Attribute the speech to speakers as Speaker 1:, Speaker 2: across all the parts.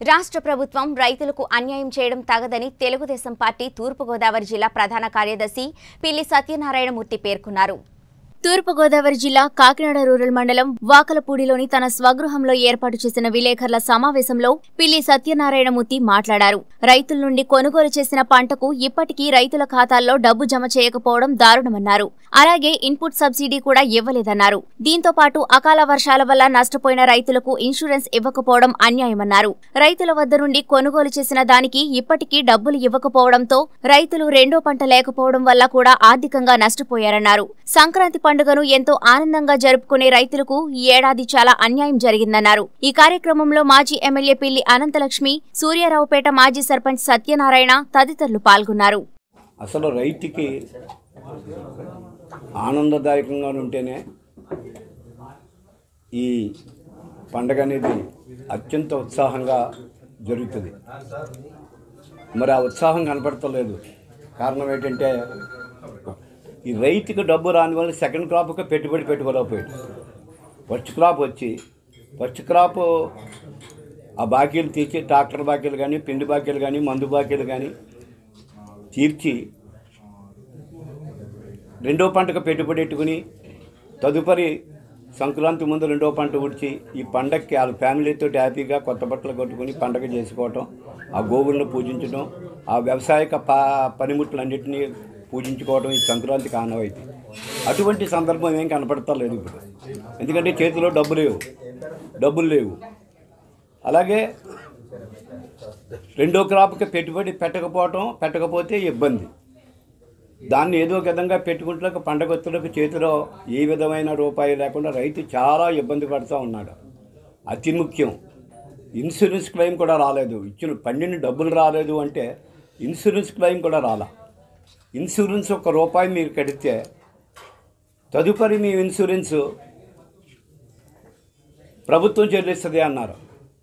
Speaker 1: రాష్ట్ర ప్రభుత్వం రైతులకు అన్యాయం చేయడం తగదని తెలుగుదేశం పార్టీ తూర్పుగోదావరి జిల్లా ప్రధాన కార్యదర్శి పిల్లి సత్యనారాయణమూర్తి పేర్కొన్నారు తూర్పుగోదావరి జిల్లా కాకినాడ రూరల్ మండలం వాకలపూడిలోని తన స్వగృహంలో ఏర్పాటు చేసిన విలేకరుల సమావేశంలో పిల్లి సత్యనారాయణమూర్తి మాట్లాడారు రైతుల నుండి కొనుగోలు చేసిన పంటకు ఇప్పటికీ రైతుల ఖాతాల్లో డబ్బు జమ చేయకపోవడం దారుణమన్నారు అలాగే ఇన్పుట్ సబ్సిడీ కూడా ఇవ్వలేదన్నారు దీంతో పాటు అకాల వర్షాల వల్ల నష్టపోయిన రైతులకు ఇన్సూరెన్స్ ఇవ్వకపోవడం అన్యాయమన్నారు రైతుల వద్ద నుండి కొనుగోలు చేసిన దానికి ఇప్పటికీ డబ్బులు ఇవ్వకపోవడంతో రైతులు రెండో పంట లేకపోవడం వల్ల కూడా ఆర్థికంగా నష్టపోయారన్నారు సంక్రాంతి పండుగను ఎంతో ఆనందంగా జరుపుకునే రైతులకు ఈ ఏడాది చాలా అన్యాయం జరిగిందన్నారు ఈ కార్యక్రమంలో మాజీ ఎమ్మెల్యే పిల్లి అనంతలక్ష్మి సూర్యారావుపేట మాజీ సర్పంచ్ సత్యనారాయణ తదితరులు పాల్గొన్నారు
Speaker 2: అసలు రైతుకి ఆనందదాయకంగా ఉంటేనే ఈ పండగ అనేది అత్యంత ఉత్సాహంగా జరుగుతుంది మరి ఆ ఉత్సాహం కనపడతలేదు కారణం ఏంటంటే ఈ రైతుకి డబ్బు రాని వల్ల సెకండ్ క్రాప్కి పెట్టుబడి పెట్టుకోలేకపోయాడు ఫస్ట్ క్రాప్ వచ్చి ఫస్ట్ క్రాప్ ఆ బాకీలు తీర్చి ట్రాక్టర్ బాకీలు కానీ పిండి బాకీలు కానీ మందు బాకీలు కానీ తీర్చి రెండో పంటకు పెట్టుబడి పెట్టుకుని తదుపరి సంక్రాంతి ముందు రెండో పంట ఉడిచి ఈ పండగకి వాళ్ళ ఫ్యామిలీతో హ్యాపీగా కొత్త బట్టలు కట్టుకుని పండగ చేసుకోవటం ఆ గోవులను పూజించడం ఆ వ్యవసాయక ప పనిముట్లన్నింటినీ పూజించుకోవడం ఈ సంక్రాంతికి ఆనవాయితీ అటువంటి సందర్భం ఏం కనపడతలేదు ఇప్పుడు ఎందుకంటే చేతిలో డబ్బు లేవు డబ్బులు లేవు అలాగే రెండో క్రాప్కి పెట్టుబడి పెట్టకపోవటం పెట్టకపోతే ఇబ్బంది దాన్ని ఏదో ఒక విధంగా పెట్టుకుంటే పండగ వచ్చేలోపు చేతిలో ఏ విధమైన రూపాయి లేకుండా రైతు చాలా ఇబ్బంది పడుతూ ఉన్నాడు అతి ముఖ్యం ఇన్సూరెన్స్ క్లెయిమ్ కూడా రాలేదు ఇచ్చిన పండిన డబ్బులు రాలేదు అంటే ఇన్సూరెన్స్ క్లెయిమ్ కూడా రాలా ఇన్సూరెన్స్ ఒక రూపాయి మీరు కడితే తదుపరి మీ ఇన్సూరెన్స్ ప్రభుత్వం చెల్లిస్తుంది అన్నారు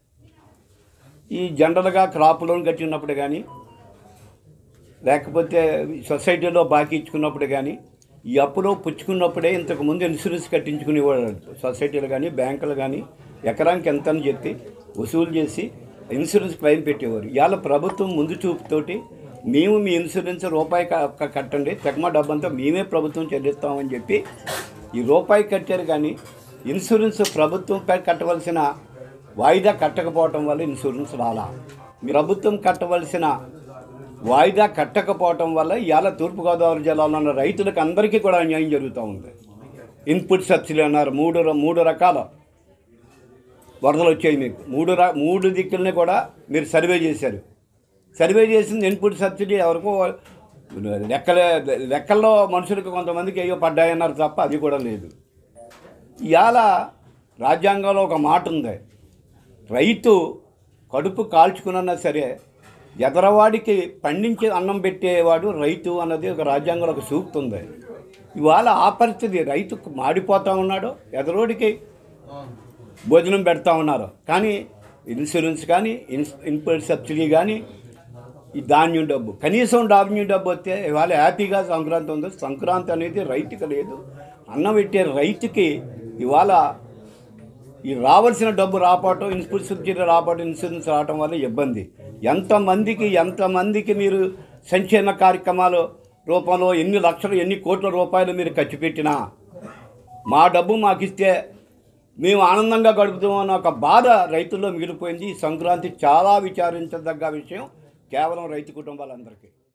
Speaker 2: ఈ జనరల్గా క్రాప్ లోన్ కట్టినప్పుడు కానీ లేకపోతే సొసైటీలో బాకీ ఇచ్చుకున్నప్పుడు కానీ ఈ అప్పులో పుచ్చుకున్నప్పుడే ఇంతకుముందు ఇన్సూరెన్స్ కట్టించుకునేవాడు సొసైటీలు కానీ బ్యాంకులు కానీ ఎకరానికి ఎంత అని చెప్పి వసూలు చేసి ఇన్సూరెన్స్ క్లెయిమ్ పెట్టేవారు ఇవాళ ప్రభుత్వం ముందు చూపుతోటి మేము మీ ఇన్సూరెన్స్ రూపాయి క- కట్టండి తెగమ డబ్బంతా మేమే ప్రభుత్వం చెల్లిస్తామని చెప్పి ఈ రూపాయి కట్టారు కానీ ఇన్సూరెన్స్ ప్రభుత్వం పై కట్టవలసిన వాయిదా కట్టకపోవటం వల్ల ఇన్సూరెన్స్ రాలా మీ ప్రభుత్వం కట్టవలసిన వాయిదా కట్టకపోవటం వల్ల ఇవాళ తూర్పుగోదావరి జిల్లాలో ఉన్న రైతులకు అందరికీ కూడా అన్యాయం జరుగుతూ ఉంది ఇన్పుట్ సబ్సిడీ అన్నారు మూడు ర- మూడు రకాల వరదలు వచ్చాయి మీకు మూడు ర మూడు దిక్కుల్ని కూడా మీరు సర్వే చేశారు సర్వే చేసింది ఇన్పుట్ సబ్సిడీ ఎవరికో లెక్కలే లెక్కల్లో మనుషులకు కొంతమందికి ఏయో పడ్డాయన్నారు తప్ప అది కూడా లేదు ఇవాళ రాజ్యాంగంలో ఒక మాట ఉంది రైతు కడుపు కాల్చుకున్నా సరే ఎదరవాడికి పండించి అన్నం పెట్టేవాడు రైతు అన్నది ఒక రాజ్యాంగంలో ఒక సూక్తి ఉంది ఇవాళ ఆ పరిస్థితి రైతు మాడిపోతూ ఉన్నాడు ఎదరోడికి భోజనం పెడతా ఉన్నారు కానీ ఇన్సూరెన్స్ కానీ ఇన్స్ ఇన్పుట్ సబ్సిడీ కానీ ఈ ధాన్యం డబ్బు కనీసం ధాన్యం డబ్బు వస్తే ఇవాళ హ్యాపీగా సంక్రాంతి ఉంది సంక్రాంతి అనేది రైతుకి లేదు అన్నం పెట్టే రైతుకి ఇవాళ ఈ రావాల్సిన డబ్బు రాపటం ఇన్పుట్ సబ్సిడీ రాపటం ఇన్సూరెన్స్ రావటం వల్ల ఇబ్బంది ఎంతమందికి ఎంతమందికి మీరు సంక్షేమ కార్యక్రమాలు రూపంలో ఎన్ని లక్షలు ఎన్ని కోట్ల రూపాయలు మీరు ఖర్చు పెట్టినా మా డబ్బు మాకు ఇస్తే మేము ఆనందంగా గడుపుతామన్న ఒక బాధ రైతుల్లో మిగిలిపోయింది ఈ సంక్రాంతి చాలా విచారించదగ్గ విషయం కేవలం రైతు కుటుంబాలందరికీ